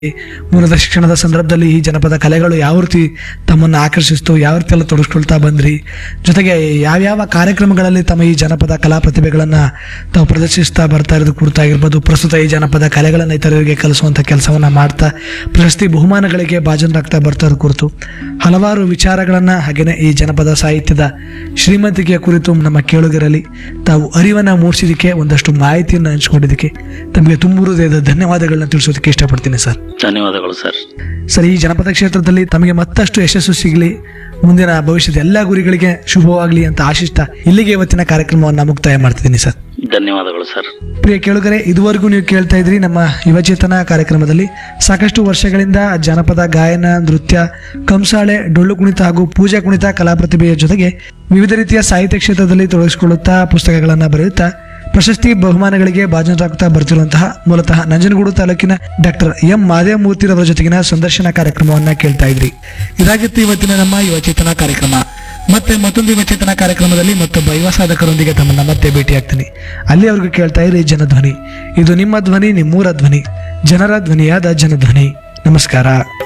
ಮೂಲದ ಶಿಕ್ಷಣದ ಸಂದರ್ಭದಲ್ಲಿ ಈ ಜನಪದ ಕಲೆಗಳು ಯಾವ ರೀತಿ ತಮ್ಮನ್ನು ಆಕರ್ಷಿಸ್ತು ಯಾವ ರೀತಿ ಎಲ್ಲ ತೊಡಗಿಸ್ಕೊಳ್ತಾ ಬಂದ್ರಿ ಜೊತೆಗೆ ಯಾವ್ಯಾವ ಕಾರ್ಯಕ್ರಮಗಳಲ್ಲಿ ತಮ್ಮ ಈ ಜನಪದ ಕಲಾ ಪ್ರತಿಭೆಗಳನ್ನ ತಾವು ಪ್ರದರ್ಶಿಸ್ತಾ ಬರ್ತಾ ಇರೋದು ಕುರಿತಾಗಿರ್ಬೋದು ಪ್ರಸ್ತುತ ಈ ಜನಪದ ಕಲೆಗಳನ್ನು ಇತರರಿಗೆ ಕಲಿಸುವಂತ ಕೆಲಸವನ್ನ ಮಾಡ್ತಾ ಪ್ರಶಸ್ತಿ ಬಹುಮಾನಗಳಿಗೆ ಭಾಜನರಾಗ್ತಾ ಬರ್ತಾ ಇರೋ ಕುರಿತು ಹಲವಾರು ವಿಚಾರಗಳನ್ನ ಹಾಗೇನೆ ಈ ಜನಪದ ಸಾಹಿತ್ಯದ ಶ್ರೀಮಂತಿಕೆಯ ಕುರಿತು ನಮ್ಮ ಕೇಳುಗರಲ್ಲಿ ತಾವು ಅರಿವನ್ನ ಮೂಡಿಸಿದಕ್ಕೆ ಒಂದಷ್ಟು ಮಾಹಿತಿಯನ್ನು ಹಂಚಿಕೊಂಡಿದ್ದಕ್ಕೆ ತಮಗೆ ತುಂಬ ಹೃದಯದ ಧನ್ಯವಾದಗಳನ್ನ ತಿಳಿಸೋದಕ್ಕೆ ಇಷ್ಟಪಡ್ತೀನಿ ಸರ್ ಧನ್ಯವಾದಗಳು ಸರ್ ಸರ್ ಈ ಜನಪದ ಕ್ಷೇತ್ರದಲ್ಲಿ ತಮಗೆ ಮತ್ತಷ್ಟು ಯಶಸ್ಸು ಸಿಗಲಿ ಮುಂದಿನ ಭವಿಷ್ಯದ ಎಲ್ಲ ಗುರಿಗಳಿಗೆ ಶುಭವಾಗಲಿ ಅಂತ ಆಶಿಸ್ತಾ ಇಲ್ಲಿಗೆ ಇವತ್ತಿನ ಕಾರ್ಯಕ್ರಮವನ್ನು ಮುಕ್ತಾಯ ಮಾಡ್ತಿದ್ದೀನಿ ಸರ್ ಧನ್ಯವಾದಗಳು ಸರ್ ಪ್ರಿಯ ಕೇಳುಗರೆ ಇದುವರೆಗೂ ನೀವು ಕೇಳ್ತಾ ಇದ್ರಿ ನಮ್ಮ ಯುವಚೇತನ ಕಾರ್ಯಕ್ರಮದಲ್ಲಿ ಸಾಕಷ್ಟು ವರ್ಷಗಳಿಂದ ಜನಪದ ಗಾಯನ ನೃತ್ಯ ಕಂಸಾಳೆ ಡೊಳ್ಳು ಕುಣಿತ ಹಾಗೂ ಪೂಜಾ ಕುಣಿತ ಕಲಾ ಪ್ರತಿಭೆಯ ಜೊತೆಗೆ ವಿವಿಧ ರೀತಿಯ ಸಾಹಿತ್ಯ ಕ್ಷೇತ್ರದಲ್ಲಿ ತೊಡಗಿಸಿಕೊಳ್ಳುತ್ತಾ ಪುಸ್ತಕಗಳನ್ನು ಬರೆಯುತ್ತಾ ಪ್ರಶಸ್ತಿ ಬಹುಮಾನಗಳಿಗೆ ಭಾಜನರಾಗುತ್ತಾ ಬರ್ತಿರುವಂತಹ ಮೂಲತಃ ನಂಜನಗೂಡು ತಾಲೂಕಿನ ಡಾಕ್ಟರ್ ಎಂ ಮಾದೇವಮೂರ್ತಿರವರ ಜೊತೆಗಿನ ಸಂದರ್ಶನ ಕಾರ್ಯಕ್ರಮವನ್ನ ಕೇಳ್ತಾ ಇದ್ರಿ ಇದಾಗಿತ್ತು ಇವತ್ತಿನ ನಮ್ಮ ಯುವಚೇತನ ಕಾರ್ಯಕ್ರಮ ಮತ್ತೆ ಮತ್ತೊಂದು ಯುವಚೇತನ ಕಾರ್ಯಕ್ರಮದಲ್ಲಿ ಮತ್ತೊಬ್ಬ ಯುವ ಸಾಧಕರೊಂದಿಗೆ ತಮ್ಮನ್ನ ಮತ್ತೆ ಭೇಟಿಯಾಗ್ತೀನಿ ಅಲ್ಲಿವರೆಗೂ ಕೇಳ್ತಾ ಇರಿ ಜನಧ್ವನಿ ಇದು ನಿಮ್ಮ ಧ್ವನಿ ನಿಮ್ಮೂರ ಧ್ವನಿ ಜನರ ಧ್ವನಿಯಾದ ಜನಧ್ವನಿ ನಮಸ್ಕಾರ